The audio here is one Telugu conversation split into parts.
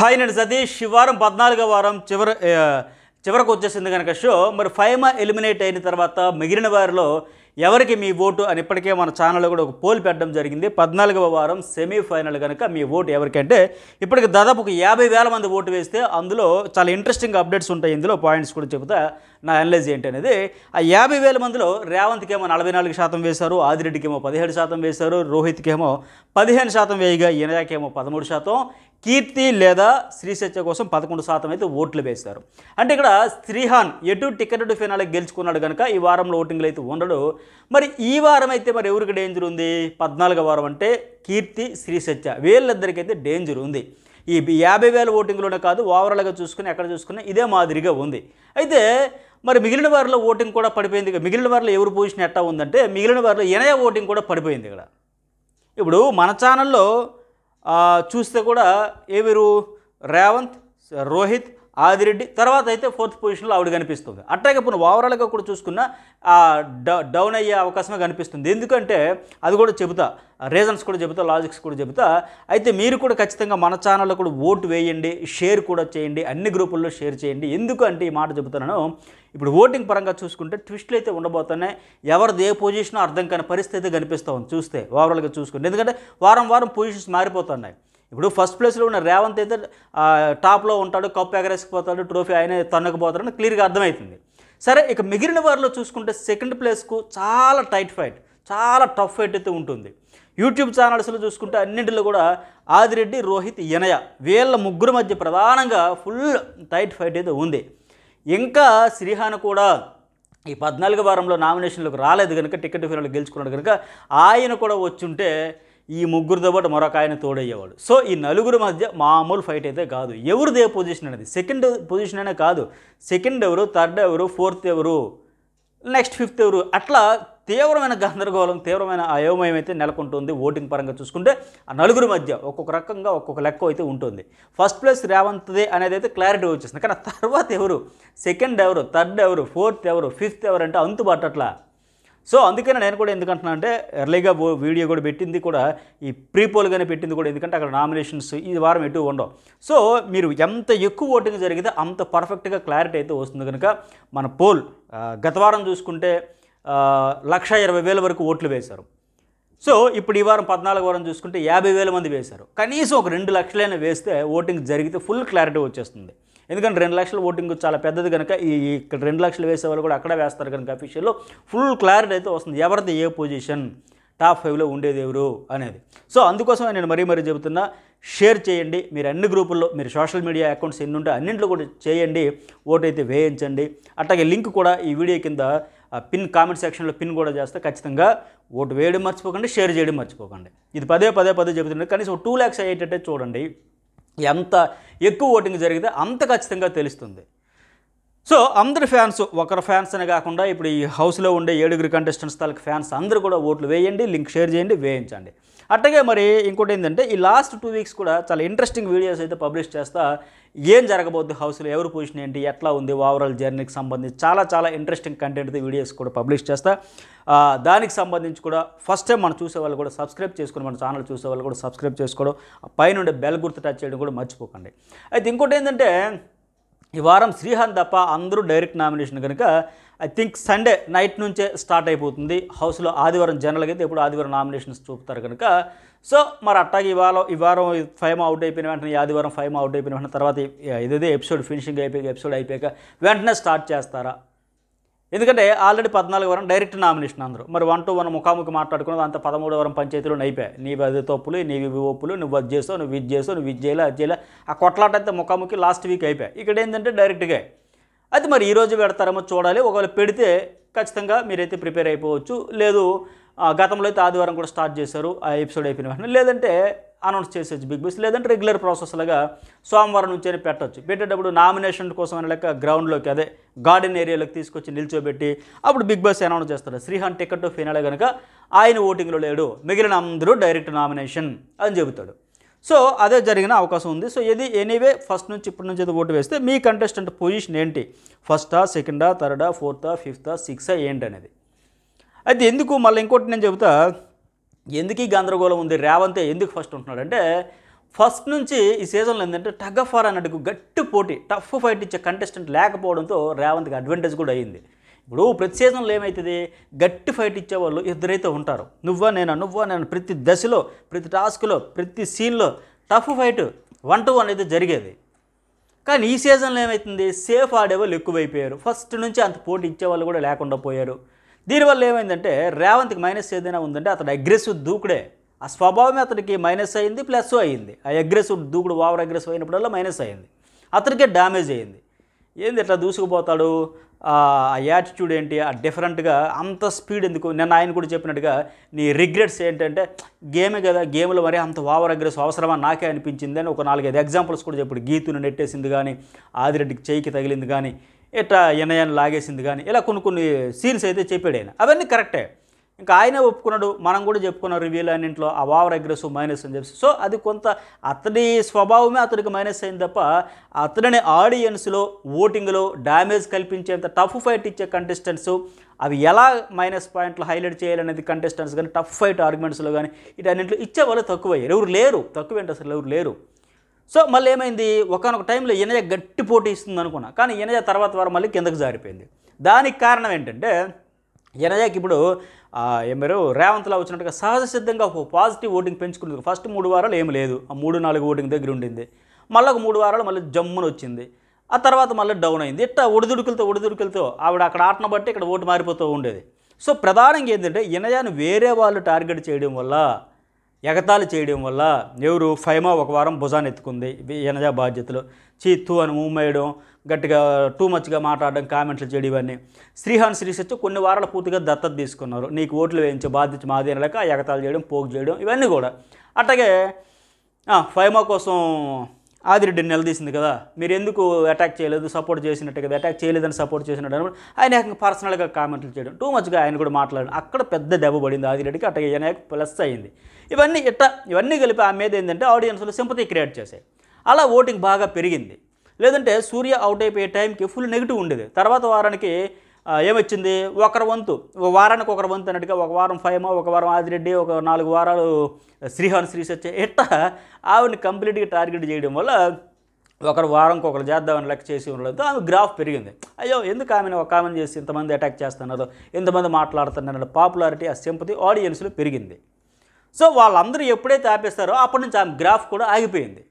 హాయ్ నేను సతీష్ ఈ వారం పద్నాలుగో వారం చివరి ఆ, చివరకు వచ్చేసింది కనుక షో మరి ఫైమా ఎలిమినేట్ అయిన తర్వాత మిగిలిన వారిలో ఎవరికి మీ ఓటు అని ఇప్పటికే మన ఛానల్లో కూడా ఒక పోల్ పెట్టడం జరిగింది పద్నాలుగవ వారం సెమీఫైనల్ కనుక మీ ఓటు ఎవరికంటే ఇప్పటికి దాదాపు ఒక యాభై వేల మంది ఓటు వేస్తే అందులో చాలా ఇంట్రెస్టింగ్ అప్డేట్స్ ఉంటాయి ఇందులో పాయింట్స్ కూడా చెబుతా నా అనలైజ్ ఏంటి అనేది ఆ యాభై వేల మందిలో రేవంత్కి ఏమో నలభై నాలుగు శాతం వేశారు ఆదిరెడ్డికి ఏమో పదిహేడు శాతం వేశారు రోహిత్కి ఏమో పదిహేను శాతం వేయగా ఈయనకేమో పదమూడు శాతం కీర్తి లేదా శ్రీసత్య కోసం పదకొండు శాతం అయితే ఓట్లు వేశారు అంటే ఇక్కడ శ్రీహాన్ ఎటు టికెట్ ఫినాలకు గెలుచుకున్నాడు కనుక ఈ వారంలో ఓటింగ్లు అయితే ఉండడు మరి ఈ వారం అయితే మరి ఎవరికి డేంజర్ ఉంది పద్నాలుగో వారం అంటే కీర్తి శ్రీసత్య వీళ్ళిద్దరికైతే డేంజర్ ఉంది ఈ యాభై వేల ఓటింగ్లోనే కాదు ఓవరాల్గా చూసుకుని ఎక్కడ చూసుకున్నా ఇదే మాదిరిగా ఉంది అయితే మరి మిగిలిన వారిలో ఓటింగ్ కూడా పడిపోయింది మిగిలిన వారిలో ఎవరు పొజిషన్ ఎట్టా ఉందంటే మిగిలిన వారిలో ఎనయ ఓటింగ్ కూడా పడిపోయింది ఇక్కడ ఇప్పుడు మన ఛానల్లో ఆ, చూస్తే కూడా ఎవరు రేవంత్ రోహిత్ ఆదిరెడ్డి తర్వాత అయితే ఫోర్త్ పొజిషన్లో ఆవిడ కనిపిస్తుంది అట్లాగే ఇప్పుడు ఓవరాల్గా కూడా చూసుకున్న ఆ, డ- డౌన్ అయ్యే అవకాశమే కనిపిస్తుంది ఎందుకంటే అది కూడా చెబుతా రీజన్స్ కూడా చెబుతా లాజిక్స్ కూడా చెబుతా అయితే మీరు కూడా ఖచ్చితంగా మన ఛానల్లో కూడా ఓటు వేయండి షేర్ కూడా చేయండి అన్ని గ్రూపుల్లో షేర్ చేయండి ఎందుకంటే ఈ మాట చెబుతున్నాను ఇప్పుడు ఓటింగ్ పరంగా చూసుకుంటే ట్విస్ట్లు అయితే ఉండబోతున్నాయి ఎవరిది ఏ పొజిషన్ అర్థం కాని పరిస్థితి అయితే కనిపిస్తూ ఉంది చూస్తే ఓవరాల్గా చూసుకుంటే ఎందుకంటే వారం వారం పొజిషన్స్ మారిపోతున్నాయి ఇప్పుడు ఫస్ట్ ప్లేస్లో ఉన్న రేవంత్ అయితే ఆ, టాప్లో ఉంటాడు కప్ ఎగరేసుకుపోతాడు ట్రోఫీ ఆయన తన్నకపోతాడని క్లియర్గా అర్థమవుతుంది సరే ఇక మిగిలిన వారిలో చూసుకుంటే సెకండ్ ప్లేస్కు చాలా టైట్ ఫైట్ చాలా టఫ్ ఫైట్ అయితే ఉంటుంది యూట్యూబ్ ఛానల్స్లో చూసుకుంటే అన్నింటిలో కూడా ఆదిరెడ్డి రోహిత్ ఎనయ వీళ్ళ ముగ్గురు మధ్య ప్రధానంగా ఫుల్ టైట్ ఫైట్ అయితే ఉంది ఇంకా శ్రీహాన్ కూడా ఈ పద్నాలుగు వారంలో నామినేషన్లకు రాలేదు కనుక టికెట్ ఫినాలు గెలుచుకున్నాడు కనుక ఆయన కూడా వచ్చుంటే ఈ ముగ్గురితో పాటు మరొక ఆయన తోడయ్యేవాడు సో ఈ నలుగురు మధ్య మామూలు ఫైట్ అయితే కాదు ఎవరిదే పొజిషన్ అనేది సెకండ్ పొజిషన్ అనే కాదు సెకండ్ ఎవరు థర్డ్ ఎవరు ఫోర్త్ ఎవరు నెక్స్ట్ ఫిఫ్త్ ఎవరు అట్లా తీవ్రమైన గందరగోళం తీవ్రమైన అయోమయం అయితే నెలకొంటుంది ఓటింగ్ పరంగా చూసుకుంటే ఆ నలుగురు మధ్య ఒక్కొక్క రకంగా ఒక్కొక్క లెక్క అయితే ఉంటుంది ఫస్ట్ ప్లేస్ రేవంత్దే అనేది అయితే క్లారిటీ వచ్చేస్తుంది కానీ ఆ తర్వాత ఎవరు సెకండ్ ఎవరు థర్డ్ ఎవరు ఫోర్త్ ఎవరు ఫిఫ్త్ ఎవరు అంటే అంతు పట్టట్లా సో అందుకనే నేను కూడా ఎందుకంటున్నా అంటే ఎర్లీగా ఓ వీడియో కూడా పెట్టింది కూడా ఈ ప్రీపోల్గానే పెట్టింది కూడా ఎందుకంటే అక్కడ నామినేషన్స్ ఈ వారం ఎటు ఉండవు సో మీరు ఎంత ఎక్కువ ఓటింగ్ జరిగితే అంత పర్ఫెక్ట్గా క్లారిటీ అయితే వస్తుంది కనుక మన పోల్ ఆ, గత వారం చూసుకుంటే ఆ, లక్ష ఇరవై వేల వరకు ఓట్లు వేశారు సో ఇప్పుడు ఈ వారం పద్నాలుగు వారం చూసుకుంటే యాభై వేల మంది వేశారు కనీసం ఒక రెండు లక్షలైనా వేస్తే ఓటింగ్ జరిగితే ఫుల్ క్లారిటీ వచ్చేస్తుంది ఎందుకంటే రెండు లక్షల ఓటింగ్ చాలా పెద్దది కనుక ఈ ఈ ఇక్కడ రెండు లక్షలు వేసే వాళ్ళు కూడా అక్కడ వేస్తారు కనుక అఫీషియల్లో ఫుల్ క్లారిటీ అయితే వస్తుంది ఎవరిది ఏ పొజిషన్ టాప్ ఫైవ్లో ఉండేది ఎవరు అనేది సో అందుకోసమే నేను మరీ మరీ చెబుతున్నా షేర్ చేయండి మీరు అన్ని గ్రూపుల్లో మీరు సోషల్ మీడియా అకౌంట్స్ ఎన్ని ఉంటే అన్నింటిలో కూడా చేయండి ఓటు అయితే వేయించండి అట్లాగే లింక్ కూడా ఈ వీడియో కింద ఆ పిన్ కామెంట్ సెక్షన్లో పిన్ కూడా చేస్తే ఖచ్చితంగా ఓటు వేయడం మర్చిపోకండి షేర్ చేయడం మర్చిపోకండి ఇది పదే పదే పదే చెబుతుండే కనీసం టూ ల్యాక్స్ అయ్యేటట్టే చూడండి ఎంత ఎక్కువ ఓటింగ్ జరిగితే అంత ఖచ్చితంగా తెలుస్తుంది సో అందరి ఫ్యాన్స్ ఒకరి ఫ్యాన్స్ అనే కాకుండా ఇప్పుడు ఈ హౌస్లో ఉండే ఏడుగురు కంటెస్టెంట్స్ తాలూకు ఫ్యాన్స్ అందరూ కూడా ఓట్లు వేయండి లింక్ షేర్ చేయండి వేయించండి అట్లాగే మరి ఇంకోటి ఏంటంటే ఈ లాస్ట్ టూ వీక్స్ కూడా చాలా ఇంట్రెస్టింగ్ వీడియోస్ అయితే పబ్లిష్ చేస్తా ఏం జరగబోద్ది హౌస్లో ఎవరు పొజిషన్ ఏంటి ఎట్లా ఉంది ఓవరాల్ జర్నీకి సంబంధించి చాలా చాలా ఇంట్రెస్టింగ్ కంటెంట్ వీడియోస్ కూడా పబ్లిష్ చేస్తా ఆ, దానికి సంబంధించి కూడా ఫస్ట్ టైం మనం చూసే వాళ్ళు కూడా సబ్స్క్రైబ్ చేసుకుని మన ఛానల్ చూసే వాళ్ళు కూడా సబ్స్క్రైబ్ చేసుకోవడం ఆ పైన ఉండే బెల్ గుర్తు టచ్ చేయడం కూడా మర్చిపోకండి అయితే ఇంకోటి ఏంటంటే ఈ వారం శ్రీహాన్ తప్ప అందరూ డైరెక్ట్ నామినేషన్ కనుక ఐ థింక్ సండే నైట్ నుంచే స్టార్ట్ అయిపోతుంది హౌస్లో ఆదివారం జనరల్గా అయితే ఎప్పుడు ఆదివారం నామినేషన్స్ చూపుతారు కనుక సో మరి అట్టాగే ఇవాళ ఈ వారం ఫైవ్ అవుట్ అయిపోయిన వెంటనే ఈ ఆదివారం ఫైవ్ అవుట్ అయిపోయిన వెంటనే తర్వాత ఇదేదో ఎపిసోడ్ ఫినిషింగ్ అయిపోయాక ఎపిసోడ్ అయిపోయాక వెంటనే స్టార్ట్ చేస్తారా ఎందుకంటే ఆల్రెడీ పద్నాలుగు వారం డైరెక్ట్ నామినేషన్ అందరూ మరి వన్ టు వన్ ముఖాముఖి మాట్లాడుకున్నది అంత పదమూడు వారం పంచాయతీలో అయిపోయాయి నీవి అది తప్పులు నీవి ఇవి ఒప్పులు నువ్వు అది చేసావు నువ్వు ఇది చేసావు నువ్వు ఇది చేయలే అది చేయలే ఆ కొట్లాట అయితే ముఖాముఖి లాస్ట్ వీక్ అయిపోయాయి ఇక్కడ ఏంటంటే డైరెక్ట్గా అది మరి ఈ రోజు పెడతారేమో చూడాలి ఒకవేళ పెడితే ఖచ్చితంగా మీరైతే ప్రిపేర్ అయిపోవచ్చు లేదు ఆ, గతంలో అయితే ఆదివారం కూడా స్టార్ట్ చేశారు ఆ ఎపిసోడ్ అయిపోయిన వెంటనే లేదంటే అనౌన్స్ చేసేచ్చు బిగ్ బాస్ లేదంటే రెగ్యులర్ ప్రాసెస్ లాగా సోమవారం నుంచే పెట్టవచ్చు పెట్టేటప్పుడు నామినేషన్ కోసం అనే లెక్క గ్రౌండ్లోకి అదే గార్డెన్ ఏరియాలోకి తీసుకొచ్చి నిల్చోబెట్టి అప్పుడు బిగ్ బాస్ అనౌన్స్ చేస్తారు శ్రీహాన్ టికెట్ ఫినాలే కనుక ఆయన ఓటింగ్లో లేడు మిగిలిన అందరూ డైరెక్ట్ నామినేషన్ అని చెబుతాడు సో అదే జరిగిన అవకాశం ఉంది సో ఇది ఎనీవే ఫస్ట్ నుంచి ఇప్పటి నుంచి అయితే ఓటు వేస్తే మీ కంటెస్టెంట్ పొజిషన్ ఏంటి ఫస్టా సెకండా థర్డా ఫోర్తా ఫిఫ్తా సిక్సా ఏంటి అనేది అయితే ఎందుకు మళ్ళీ ఇంకోటి నేను చెబుతా ఎందుకు ఈ గందరగోళం ఉంది రేవంతే ఎందుకు ఫస్ట్ ఉంటున్నాడు అంటే ఫస్ట్ నుంచి ఈ సీజన్లో ఏంటంటే టగ్ ఆఫ్ వార్ అన్నట్టు గట్టి పోటీ టఫ్ ఫైట్ ఇచ్చే కంటెస్టెంట్ లేకపోవడంతో రేవంత్కి అడ్వాంటేజ్ కూడా అయ్యింది ఇప్పుడు ప్రతి సీజన్లో ఏమవుతుంది గట్టి ఫైట్ ఇచ్చేవాళ్ళు ఇద్దరైతే ఉంటారు నువ్వా నేను నువ్వా నేను ప్రతి దశలో ప్రతి టాస్క్లో ప్రతి సీన్లో tough fight one to one అయితే జరిగేది కానీ ఈ సీజన్లో ఏమవుతుంది సేఫ్ ఆడేవాళ్ళు ఎక్కువైపోయారు ఫస్ట్ నుంచి అంత పోటీ ఇచ్చేవాళ్ళు కూడా లేకుండా పోయారు దీనివల్ల ఏమైందంటే రేవంత్కి మైనస్ ఏదైనా ఉందంటే అతడు అగ్రెసివ్ దూకుడే ఆ స్వభావమే అతనికి మైనస్ అయింది ప్లస్ అయింది ఆ అగ్రెసివ్ దూకుడు ఓవర్ అగ్రెసివ్ అయినప్పుడల్లా మైనస్ అయింది అతనికే డ్యామేజ్ అయింది ఏంది ఇట్లా దూసుకుపోతాడు ఆ యాటిట్యూడ్ ఏంటి ఆ డిఫరెంట్గా అంత స్పీడ్ ఎందుకు నిన్న ఆయన కూడా చెప్పినట్టుగా నీ రిగ్రెట్స్ ఏంటంటే గేమే కదా గేమ్లో మరి అంత ఓవర్ అగ్రెస్ అవసరమా నాకే అనిపించింది అని ఒక నాలుగైదు ఎగ్జాంపుల్స్ కూడా చెప్పాడు గీతును నెట్టేసింది కానీ ఆదిరెడ్డికి చేయికి తగిలింది కానీ ఇట్లా ఎన్నయాన్ని లాగేసింది కానీ ఇలా కొన్ని కొన్ని సీన్స్ అయితే చెప్పాడు ఆయన అవన్నీ కరెక్టే ఇంకా ఆయనే ఒప్పుకున్నాడు మనం కూడా చెప్పుకున్నాం రివ్యూలు అన్నింట్లో ఆ ఓవర్ అగ్రెసివ్ మైనస్ అని చెప్పి సో అది కొంత అతడి స్వభావమే అతడికి మైనస్ అయింది తప్ప అతడిని ఆడియన్స్లో ఓటింగ్లో డ్యామేజ్ కల్పించేంత టఫ్ ఫైట్ ఇచ్చే కంటెస్టెంట్స్ అవి ఎలా మైనస్ పాయింట్లు హైలైట్ చేయాలనేది కంటెస్టెంట్స్ కానీ టఫ్ ఫైట్ ఆర్గ్యుమెంట్స్లో కానీ వీటన్నింటిలో ఇచ్చే వాళ్ళు తక్కువయ్యారు ఎవరు లేరు తక్కువేంటి అసలు ఎవరు లేరు సో మళ్ళీ ఏమైంది ఒకనొక టైంలో ఇనయ గట్టి పోటీ ఇస్తుంది అనుకున్నా కానీ ఇనయ తర్వాత వారం మళ్ళీ కిందకు జారిపోయింది దానికి కారణం ఏంటంటే ఎనజాకి ఇప్పుడు ఆ, ఏమారు రేవంత్లో వచ్చినట్టుగా సహజ సిద్ధంగా ఒక పాజిటివ్ ఓటింగ్ పెంచుకుంది ఫస్ట్ మూడు వారాలు ఏమి లేదు ఆ మూడు నాలుగు ఓటింగ్ దగ్గర ఉండింది మళ్ళీ ఒక మూడు వారాలు మళ్ళీ జమ్మున వచ్చింది ఆ తర్వాత మళ్ళీ డౌన్ అయింది ఇట్లా ఒడిదుడుకులతో ఒడిదుడుకులతో ఆవిడ అక్కడ ఆటను బట్టి ఇక్కడ ఓటు మారిపోతూ ఉండేది సో ప్రధానంగా ఏంటంటే ఇనయాన్ని వేరే వాళ్ళు టార్గెట్ చేయడం వల్ల ఎగతాళి చేయడం వల్ల ఎవరు ఫైమా ఒక వారం భుజాన్ని ఎత్తుకుంది ఇవి ఎనజా బాధ్యతలు చీత్తు అని మూవ్ వేయడం గట్టిగా టూ మచ్గా మాట్లాడడం కామెంట్లు చేయడం ఇవన్నీ శ్రీహాన్ శ్రీసత్య కొన్ని వారాలు పూర్తిగా దత్తత తీసుకున్నారు నీకు ఓట్లు వేయించే బాధ్యత మాది అనలేక ఎగతాళి చేయడం పోగు చేయడం ఇవన్నీ కూడా అట్లాగే ఆ, ఫైమా కోసం ఆదిరెడ్డిని నిలదీసింది కదా మీరు ఎందుకు అటాక్ చేయలేదు సపోర్ట్ చేసినట్టు కదా అటాక్ చేయలేదని సపోర్ట్ చేసినట్టు అని ఆయన ఏకంగా పర్సనల్గా కామెంట్లు చేయడం టూ మచ్గా ఆయన కూడా మాట్లాడడం అక్కడ పెద్ద దెబ్బ పడింది ఆదిరెడ్డికి అట్లాగే ఈయన ప్లస్ అయింది ఇవన్నీ ఇట్ట ఇవన్నీ కలిపి ఆ మీద ఏంటంటే ఆడియన్స్లో సింపతి క్రియేట్ చేశాయి అలా ఓటింగ్ బాగా పెరిగింది లేదంటే సూర్య అవుట్ అయిపోయే టైంకి ఫుల్ నెగిటివ్ ఉండేది తర్వాత వారానికి ఆ, ఏమొచ్చింది ఒకరి వంతు ఒక వారానికి ఒకరి వంతు అన్నట్టుగా ఒక వారం ఫైవ్ ఒక వారం ఆదిరెడ్డి ఒక నాలుగు వారాలు శ్రీహాన్ శ్రీసత్య ఇట్ట ఆవిడని కంప్లీట్గా టార్గెట్ చేయడం వల్ల ఒకరు వారంకి ఒకరు చేద్దామని లెక్క చేసి ఉండడంతో ఆమె గ్రాఫ్ పెరిగింది అయ్యో ఎందుకు ఆమెను ఒక ఆమెను చేసి ఇంతమంది అటాక్ చేస్తున్నారు ఎంతమంది మాట్లాడుతున్నారు పాపులారిటీ ఆ సింపతి ఆడియన్స్లో పెరిగింది సో వాళ్ళందరూ ఎప్పుడైతే ఆపేస్తారో అప్పటి నుంచి ఆమె గ్రాఫ్ కూడా ఆగిపోయింది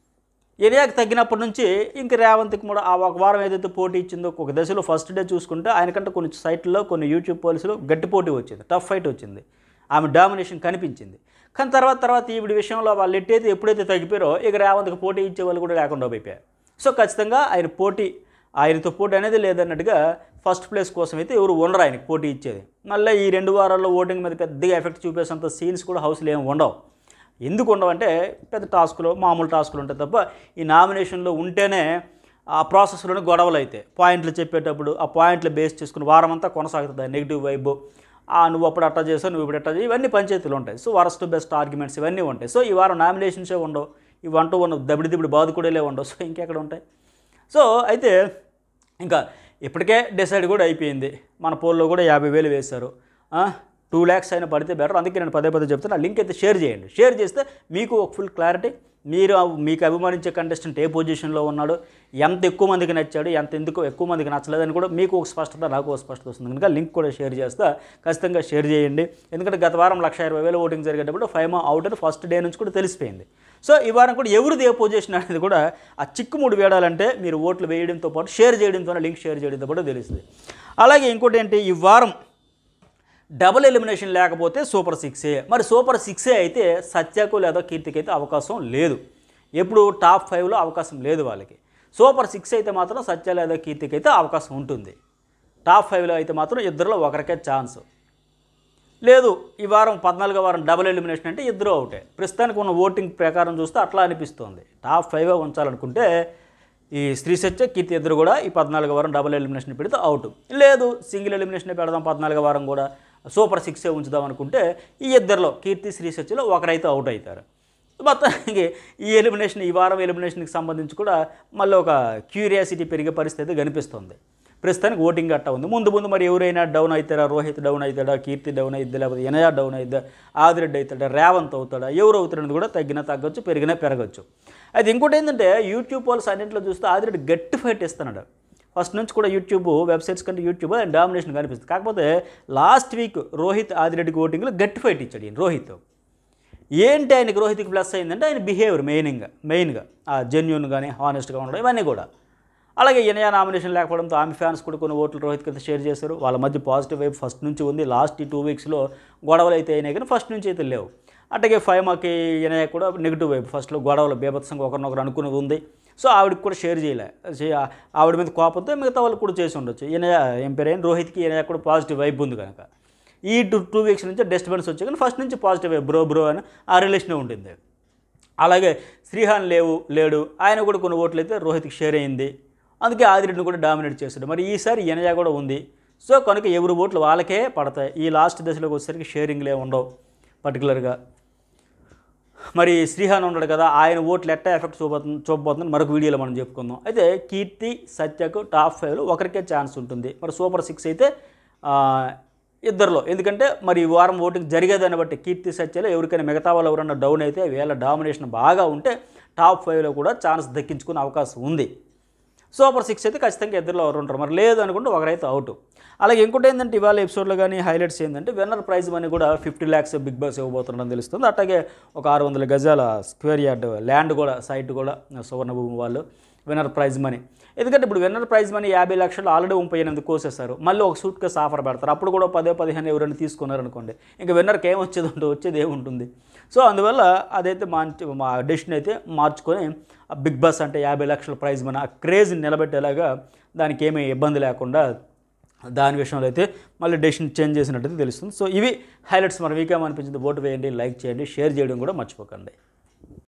ఏరియాకి తగ్గినప్పటి నుంచి ఇంక రేవంత్కి కూడా ఆ ఒక వారం ఏదైతే పోటీ ఇచ్చిందో ఒక దశలో ఫస్ట్ డే చూసుకుంటే ఆయనకంటే కొన్ని సైట్లలో కొన్ని యూట్యూబ్ పోలీసులు గట్టి పోటీ వచ్చింది టఫ్ ఫైట్ వచ్చింది ఆమె డామినేషన్ కనిపించింది కానీ తర్వాత తర్వాత ఈవిడ విషయంలో వాళ్ళు ఎట్టయితే ఎప్పుడైతే తగ్గిపోయారో ఇక రేవంత్కి పోటీ ఇచ్చే వాళ్ళు కూడా లేకుండా అయిపోయారు సో ఖచ్చితంగా ఆయన పోటీ ఆయనతో పోటీ అనేది లేదన్నట్టుగా ఫస్ట్ ప్లేస్ కోసం అయితే ఎవరు ఉండరు ఆయనకి పోటీ ఇచ్చేది మళ్ళీ ఈ రెండు వారాల్లో ఓటింగ్ మీద పెద్దగా ఎఫెక్ట్ చూపేసేంత సీన్స్ కూడా హౌస్లో ఏమి ఉండవు ఎందుకు ఉండవంటే పెద్ద టాస్కులు మామూలు టాస్కులు ఉంటాయి తప్ప ఈ నామినేషన్లో ఉంటేనే ఆ ప్రాసెస్లోనే గొడవలు అయితే పాయింట్లు చెప్పేటప్పుడు ఆ పాయింట్లు బేస్ చేసుకుని వారం అంతా కొనసాగుతుంది నెగిటివ్ వైబ్ ఆ నువ్వు అప్పుడు అట్టా చేసావు నువ్వు ఇప్పుడు అట్టా చేయి ఇవన్నీ పంచాయతీలు ఉంటాయి సో వరస్ట్ బెస్ట్ ఆర్గ్యుమెంట్స్ ఇవన్నీ ఉంటాయి సో ఈ వారం నామినేషన్సే ఉండవు ఈ వన్ టు వన్ దబిడి దిబిడి బాదుకుడేలే ఉండవు సో ఇంకెక్కడ ఉంటాయి సో అయితే ఇంకా ఇప్పటికే డిసైడ్ కూడా అయిపోయింది మన పోల్లో కూడా యాభై వేలు వేశారు టూ ల్యాక్స్ అయినా పడితే బెటర్ అందుకే నేను పదే పదే చెప్తాను ఆ లింక్ అయితే షేర్ చేయండి షేర్ చేస్తే మీకు ఒక ఫుల్ క్లారిటీ మీరు మీకు అభిమానించే కంటెస్టెంట్ ఏ పొజిషన్లో ఉన్నాడు ఎంత ఎక్కువ మందికి నచ్చాడు ఎంత ఎందుకు ఎక్కువ మందికి నచ్చలేదని కూడా మీకు ఒక స్పష్టత నాకు ఒక స్పష్టత వస్తుంది కనుక లింక్ కూడా షేర్ చేస్తా ఖచ్చితంగా షేర్ చేయండి ఎందుకంటే గత వారం లక్ష ఇరవై వేల ఓటింగ్ జరిగేటప్పుడు ఫైవ్ అవుట్ అని ఫస్ట్ డే నుంచి కూడా తెలిసిపోయింది సో ఈ వారం కూడా ఎవరిది ఏ పొజిషన్ అనేది కూడా ఆ చిక్కుముడి వేడాలంటే మీరు ఓట్లు వేయడంతో పాటు షేర్ చేయడంతో లింక్ షేర్ చేయడంతో పాటు తెలుస్తుంది అలాగే ఇంకోటి ఏంటి ఈ వారం డబుల్ ఎలిమినేషన్ లేకపోతే సూపర్ సిక్సే మరి సూపర్ సిక్సే అయితే సత్యకు లేదా కీర్తికి అయితే అవకాశం లేదు ఎప్పుడు టాప్ ఫైవ్లో అవకాశం లేదు వాళ్ళకి సూపర్ సిక్స్ అయితే మాత్రం సత్య లేదా కీర్తికి అయితే అవకాశం ఉంటుంది టాప్ ఫైవ్లో అయితే మాత్రం ఇద్దరిలో ఒకరికే ఛాన్స్ లేదు ఈ వారం పద్నాలుగో వారం డబుల్ ఎలిమినేషన్ అంటే ఇద్దరు అవుటే ప్రస్తుతానికి ఉన్న ఓటింగ్ ప్రకారం చూస్తే అట్లా అనిపిస్తుంది టాప్ ఫైవ్ ఉంచాలనుకుంటే ఈ స్త్రీ సత్య కీర్తి ఇద్దరు కూడా ఈ పద్నాలుగో వారం డబుల్ ఎలిమినేషన్ పెడితే అవుట్ లేదు సింగిల్ ఎలిమినేషన్ పెడదాం పద్నాలుగో వారం కూడా సూపర్ సిక్సే ఉంచుదాం అనుకుంటే ఈ ఇద్దరిలో కీర్తి శ్రీ సత్యలో ఒకరైతే అవుట్ అవుతారు మొత్తానికి ఈ ఎలిమినేషన్ ఈ వారం ఎలిమినేషన్కి సంబంధించి కూడా మళ్ళీ ఒక క్యూరియాసిటీ పెరిగే పరిస్థితి కనిపిస్తుంది ప్రస్తుతానికి ఓటింగ్ గట్టా ఉంది ముందు ముందు మరి ఎవరైనా డౌన్ అవుతారా రోహిత్ డౌన్ అవుతాడా కీర్తి డౌన్ అవుద్దా లేకపోతే ఎనయా డౌన్ అవుద్దా ఆదిరెడ్డి అవుతాడా రేవంత్ అవుతాడా ఎవరు అవుతారనేది కూడా తగ్గినా తగ్గొచ్చు పెరిగినా పెరగచ్చు అయితే ఇంకోటి ఏంటంటే యూట్యూబ్ వాళ్ళు అన్నింటిలో చూస్తే ఆదిరెడ్డి గట్టి ఫైట్ ఇస్తున్నాడు ఫస్ట్ నుంచి కూడా యూట్యూబ్ వెబ్సైట్స్ కంటే యూట్యూబ్ ఆయన డామినేషన్ కనిపిస్తుంది కాకపోతే లాస్ట్ వీక్ రోహిత్ ఆదిరెడ్డికి ఓటింగ్లో గట్టి ఫైట్ ఇచ్చాడు ఈయన రోహిత్ ఏంటి ఆయనకి రోహిత్కి ప్లస్ అయిందంటే ఆయన బిహేవియర్ మెయిన్గా మెయిన్గా ఆ జెన్యున్ కానీ హానెస్ట్గా ఉండడం ఇవన్నీ కూడా అలాగే ఇనయా నామినేషన్ లేకపోవడంతో ఆమె ఫ్యాన్స్ కూడా కొన్ని ఓట్లు రోహిత్కి అయితే షేర్ చేశారు వాళ్ళ మధ్య పాజిటివ్ వైపు ఫస్ట్ నుంచి ఉంది లాస్ట్ ఈ టూ వీక్స్లో గొడవలు అయితే అయినాయి కానీ ఫస్ట్ నుంచి అయితే లేవు అట్లాగే ఫైమాకి ఇనయ కూడా నెగిటివ్ వైపు ఫస్ట్లో గొడవలు బీభత్సంగా ఒకరినొకరు అనుకున్నది ఉంది సో ఆవిడకి కూడా షేర్ చేయలే చే- ఆవిడ మీద కోపంతో మిగతా వాళ్ళు కూడా చేసి ఉండొచ్చు ఈయన ఏం పేరు అయిన రోహిత్కి ఈయన కూడా పాజిటివ్ వైపు ఉంది కనుక ఈ టూ టూ వీక్స్ నుంచి డిస్టర్బెన్స్ వచ్చాయి కానీ ఫస్ట్ నుంచి పాజిటివ్ వైపు బ్రో బ్రో అని ఆ రిలేషన్ ఉంటుంది అలాగే శ్రీహాన్ లేవు లేడు ఆయన కూడా కొన్ని ఓట్లు అయితే రోహిత్కి షేర్ అయింది అందుకే ఆదిరెడ్డిని కూడా డామినేట్ చేశాడు మరి ఈసారి ఎనయా కూడా ఉంది సో కనుక ఎవరి ఓట్లు వాళ్ళకే పడతాయి ఈ లాస్ట్ దశలోకి వచ్చేసరికి షేరింగ్లే ఉండవు పర్టికులర్గా మరి శ్రీహాన్ ఉన్నాడు కదా ఆయన ఓట్లు ఎట్టా ఎఫెక్ట్ చూపబోతుంది చూపబోతుంది మరొక వీడియోలో మనం చెప్పుకుందాం అయితే కీర్తి సత్యకు టాప్ ఫైవ్లో ఒకరికే ఛాన్స్ ఉంటుంది మరి సూపర్ సిక్స్ అయితే ఆ, ఇద్దరిలో ఎందుకంటే మరి ఈ వారం ఓటింగ్ జరిగేదాన్ని బట్టి కీర్తి సత్యలో ఎవరికైనా మిగతా వాళ్ళు ఎవరన్నా డౌన్ అయితే వీళ్ళ డామినేషన్ బాగా ఉంటే టాప్ ఫైవ్లో కూడా ఛాన్స్ దక్కించుకునే అవకాశం ఉంది సూపర్ సిక్స్ అయితే ఖచ్చితంగా ఇద్దరిలో ఎవరు ఉంటారు మరి లేదు అనుకుంటే ఒకరైతే అవుట్ అలాగే ఇంకోటి ఏంటంటే ఇవాళ ఎపిసోడ్లో కానీ హైలైట్స్ ఏంటంటే విన్నర్ ప్రైజ్ మనీ కూడా ఫిఫ్టీ ల్యాక్స్ బిగ్ బాస్ ఇవ్వబోతుండని తెలుస్తుంది అట్లాగే ఒక ఆరు వందల గజాల స్క్వేర్ యార్డ్ ల్యాండ్ కూడా సైట్ కూడా సువర్ణభూమి వాళ్ళు విన్నర్ ప్రైజ్ మనీ ఎందుకంటే ఇప్పుడు విన్నర్ ప్రైజ్ మనీ యాభై లక్షలు ఆల్రెడీ ముప్పై ఎనిమిది కోసేస్తారు మళ్ళీ ఒక సూట్ కేసు ఆఫర్ పెడతారు అప్పుడు కూడా పదే పదిహేను ఎవరైనా తీసుకున్నారనుకోండి ఇంకా విన్నర్కి ఏం వచ్చేది ఉంటుంది వచ్చేది ఏముంటుంది సో అందువల్ల అదైతే మార్చి మా డెసిషన్ అయితే మార్చుకొని ఆ బిగ్ బాస్ అంటే యాభై లక్షల ప్రైజ్ మన ఆ క్రేజ్ నిలబెట్టేలాగా దానికి ఏమీ ఇబ్బంది లేకుండా దాని విషయంలో అయితే మళ్ళీ డెసిషన్ చేంజ్ చేసినట్టయితే తెలుస్తుంది సో ఇవి హైలైట్స్ మన వీకేం అనిపించింది ఓటు వేయండి లైక్ చేయండి షేర్ చేయడం కూడా మర్చిపోకండి